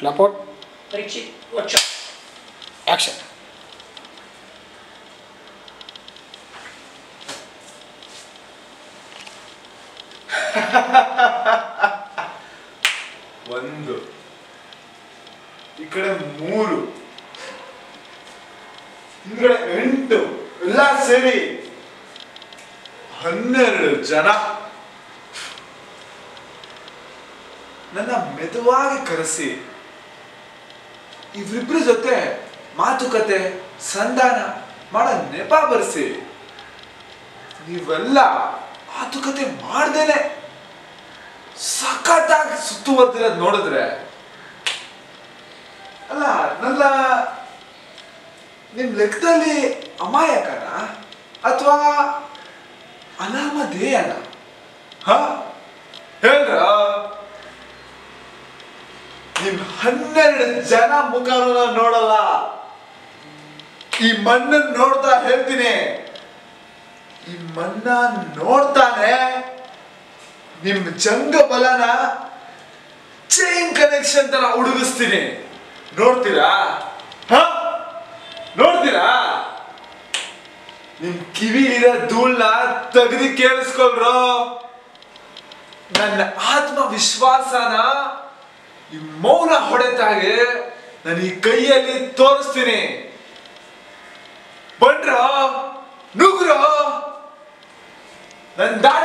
ಕ್ಲಪೋಟ್ ಪರೀಕ್ಷಿತ್ ವರ್ಷ ಆ್ಯಕ್ಷನ್ ಒಂದು ಈ ಕಡೆ ಮೂರು ಹಿಂದ್ಗಡೆ ಎಂಟು ಎಲ್ಲ ಸೇರಿ ಹನ್ನೆರಡು ಜನ ನನ್ನ ಮೆದುವಾಗಿ ಕರೆಸಿ ಇವ್ರಿಬ್ರ ಜೊತೆ ಮಾತುಕತೆ ಸಂಧಾನ ಮಾಡೋ ನೆಪ ಬರ್ಸಿ ನೀವೆಲ್ಲ ಮಾತುಕತೆ ಮಾಡ್ದೇನೆ ಸಖತ್ತಾಗಿ ಸುತ್ತುವರೆದಿರೋದು ನೋಡಿದ್ರೆ ಅಲ್ಲ ನನ್ನ ನಿಮ್ ಲೆಕ್ಕದಲ್ಲಿ ಅಮಾಯಕನ ಅಥವಾ ಅನಾಮಧೇಯನ ಹ ಹೇಳ್ರ ನಿಮ್ ಹನ್ನೆರಡು ಜನ ಮುಖನ ನಾನ್ ನೋಡಲ್ಲ ಈ ಮಣ್ಣನ್ ನೋಡ್ತಾ ಹೇಳ್ತೀನಿ ಈ ಮಣ್ಣ ನೋಡ್ತಾನೆ ನಿಮ್ ಜಂಗ ಬಲನ ಚೈನ್ ಕನೆಕ್ಷನ್ ತರ ಹುಡುಗಿಸ್ತೀನಿ ನೋಡ್ತೀರಾ ಹ ನೋಡ್ತೀರಾ ನಿಮ್ ಕಿವಿ ಇರೋ ಧೂಳ್ನ ತೆಗ್ದು ಕೇಳಿಸ್ಕೊಳ್ರೋ ನನ್ನ ಆತ್ಮವಿಶ್ವಾಸನ ಈ ಮೌನ ಹೊಡೆತಾಗೆ ನಾನು ಈ ಕೈಯಲ್ಲಿ ತೋರಿಸ್ತೀನಿ ಬಂಡ್ರೋ ನುಗ್ರೋ ನನ್ ದಾರಿ